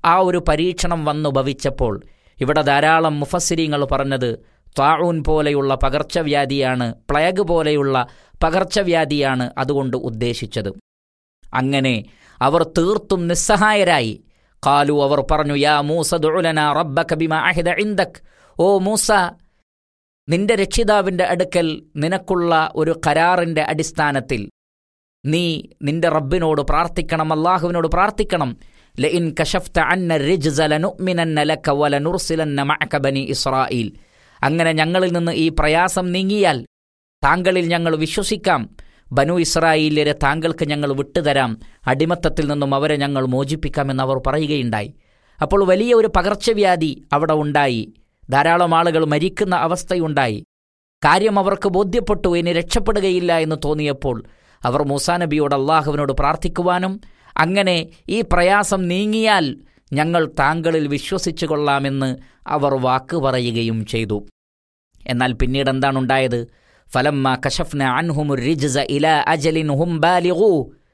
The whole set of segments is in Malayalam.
ആ ഒരു പരീക്ഷണം വന്നു ഭവിച്ചപ്പോൾ ഇവിടെ ധാരാളം മുഫസ്സിരിങ്ങൾ പറഞ്ഞത് താഴൂൻ പോലെയുള്ള പകർച്ചവ്യാധിയാണ് പ്ലയഗ് പോലെയുള്ള പകർച്ചവ്യാധിയാണ് അതുകൊണ്ട് ഉദ്ദേശിച്ചത് അങ്ങനെ അവർ തീർത്തും നിസ്സഹായരായി കാലു അവർ പറഞ്ഞു യാ മൂസ ദുലന റബ്ബക ബിമ അഹിദ ഇൻദക് ഓ മൂസ നിന്റെ രക്ഷിതാവിന്റെ അടുക്കൽ നിനക്കുള്ള ഒരു കരാറിന്റെ അടിസ്ഥാനത്തിൽ നീ നിന്റെ റബ്ബിനോട് പ്രാർത്ഥിക്കണം അള്ളാഹുവിനോട് പ്രാർത്ഥിക്കണം ലഇൻ കശഫ്ത അന്ന റിജ്സ ലനുഅ്മിനന്ന ലക വലനുർസിലന്ന മഅക ബനി ഇസ്രായീൽ അങ്ങനെ ഞങ്ങളിൽ നിന്ന് ഈ പ്രയാസം നീങ്ങിയാൽ താങ്കളിൽ ഞങ്ങൾ വിശ്വസിക്കാം ബനു ഇസ്രായേലിയരെ താങ്കൾക്ക് ഞങ്ങൾ വിട്ടുതരാം അടിമത്തത്തിൽ നിന്നും അവരെ ഞങ്ങൾ മോചിപ്പിക്കാമെന്ന് അവർ പറയുകയുണ്ടായി അപ്പോൾ വലിയ ഒരു പകർച്ചവ്യാധി അവിടെ ഉണ്ടായി ധാരാളം ആളുകൾ മരിക്കുന്ന അവസ്ഥയുണ്ടായി കാര്യം അവർക്ക് ബോധ്യപ്പെട്ടു ഇനി രക്ഷപ്പെടുകയില്ല എന്ന് തോന്നിയപ്പോൾ അവർ മൂസാ നബിയോട് അള്ളാഹുവിനോട് പ്രാർത്ഥിക്കുവാനും അങ്ങനെ ഈ പ്രയാസം നീങ്ങിയാൽ ഞങ്ങൾ താങ്കളിൽ വിശ്വസിച്ചു കൊള്ളാമെന്ന് അവർ വാക്ക് പറയുകയും ചെയ്തു എന്നാൽ പിന്നീട് എന്താണുണ്ടായത് ഫലമ്മ കശഫ്ന അൻഹുമുർ റിജ്സ ഇല അജലിൻ ഹും ബാലിഗു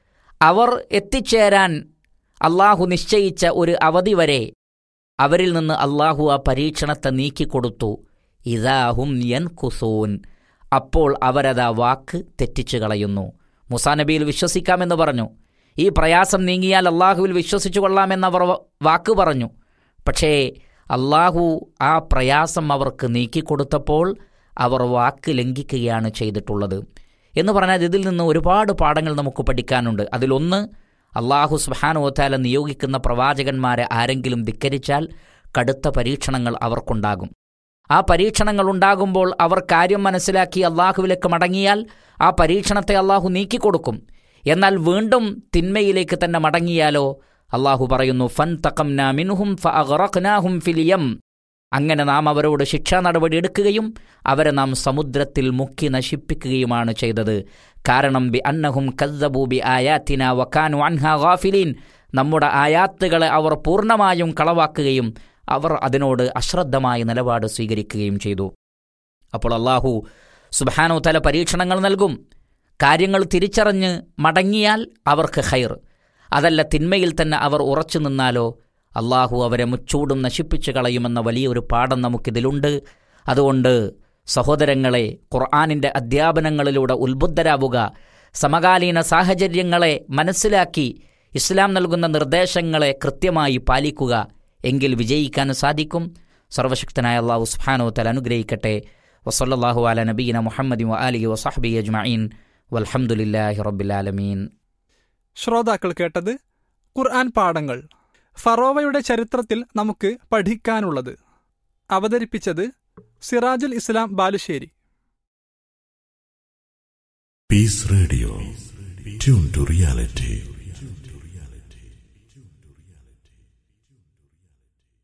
അവർ എത്തിച്ചേരാൻ അള്ളാഹു നിശ്ചയിച്ച ഒരു അവധി വരെ അവരിൽ നിന്ന് അള്ളാഹു ആ പരീക്ഷണത്തെ നീക്കിക്കൊടുത്തു ഇതാഹും യൻ കുസൂൻ അപ്പോൾ അവരതാ വാക്ക് തെറ്റിച്ചു കളയുന്നു മുസാ നബിയിൽ വിശ്വസിക്കാമെന്ന് പറഞ്ഞു ഈ പ്രയാസം നീങ്ങിയാൽ അള്ളാഹുവിൽ വിശ്വസിച്ചു കൊള്ളാമെന്നവർ വാക്ക് പറഞ്ഞു പക്ഷേ അള്ളാഹു ആ പ്രയാസം അവർക്ക് നീക്കിക്കൊടുത്തപ്പോൾ അവർ വാക്ക് ലംഘിക്കുകയാണ് ചെയ്തിട്ടുള്ളത് എന്ന് പറഞ്ഞാൽ ഇതിൽ നിന്ന് ഒരുപാട് പാഠങ്ങൾ നമുക്ക് പഠിക്കാനുണ്ട് അതിലൊന്ന് അള്ളാഹു സുബാനോത്താല നിയോഗിക്കുന്ന പ്രവാചകന്മാരെ ആരെങ്കിലും ധിക്കരിച്ചാൽ കടുത്ത പരീക്ഷണങ്ങൾ അവർക്കുണ്ടാകും ആ പരീക്ഷണങ്ങൾ ഉണ്ടാകുമ്പോൾ അവർ കാര്യം മനസ്സിലാക്കി അള്ളാഹുവിലേക്ക് മടങ്ങിയാൽ ആ പരീക്ഷണത്തെ അള്ളാഹു നീക്കിക്കൊടുക്കും എന്നാൽ വീണ്ടും തിന്മയിലേക്ക് തന്നെ മടങ്ങിയാലോ അള്ളാഹു പറയുന്നു ഫൻ തഖംന മിൻഹും ഫഅഗ്റഖ്നാഹും ഫിലിയം അങ്ങനെ നാം അവരോട് ശിക്ഷാ നടപടി എടുക്കുകയും അവരെ നാം സമുദ്രത്തിൽ മുക്കി നശിപ്പിക്കുകയുമാണ് ചെയ്തത് കാരണം ബി അന്നഹും കസ്സബു ബി ആയാത്തിന വക്കാനു അൻഹ ഗാഫിലീൻ നമ്മുടെ ആയാത്തുകളെ അവർ പൂർണ്ണമായും കളവാക്കുകയും അവർ അതിനോട് അശ്രദ്ധമായ നിലപാട് സ്വീകരിക്കുകയും ചെയ്തു അപ്പോൾ അള്ളാഹു സുബാനോ തല പരീക്ഷണങ്ങൾ നൽകും കാര്യങ്ങൾ തിരിച്ചറിഞ്ഞ് മടങ്ങിയാൽ അവർക്ക് ഹൈർ അതല്ല തിന്മയിൽ തന്നെ അവർ ഉറച്ചു നിന്നാലോ അള്ളാഹു അവരെ മുച്ചൂടും നശിപ്പിച്ചു കളയുമെന്ന വലിയൊരു പാഠം നമുക്കിതിലുണ്ട് അതുകൊണ്ട് സഹോദരങ്ങളെ ഖുർആാനിൻ്റെ അധ്യാപനങ്ങളിലൂടെ ഉത്ബുദ്ധരാവുക സമകാലീന സാഹചര്യങ്ങളെ മനസ്സിലാക്കി ഇസ്ലാം നൽകുന്ന നിർദ്ദേശങ്ങളെ കൃത്യമായി പാലിക്കുക എങ്കിൽ വിജയിക്കാൻ സാധിക്കും സർവശക്തനായ അള്ളാഹു സുഹാനോ തല അനുഗ്രഹിക്കട്ടെ വസല്ലാഹു അല നബീന മുഹമ്മദി അലി വസാഹബി അജ്മീൻ വൽഹമുല്ലാഹി റബ്ബിലാലമീൻ ശ്രോതാക്കൾ കേട്ടത് ഖുർആൻ പാഠങ്ങൾ ഫറോവയുടെ ചരിത്രത്തിൽ നമുക്ക് പഠിക്കാനുള്ളത് അവതരിപ്പിച്ചത് സിറാജുൽ ഇസ്ലാം Balussery Peace Radio. Tune to reality.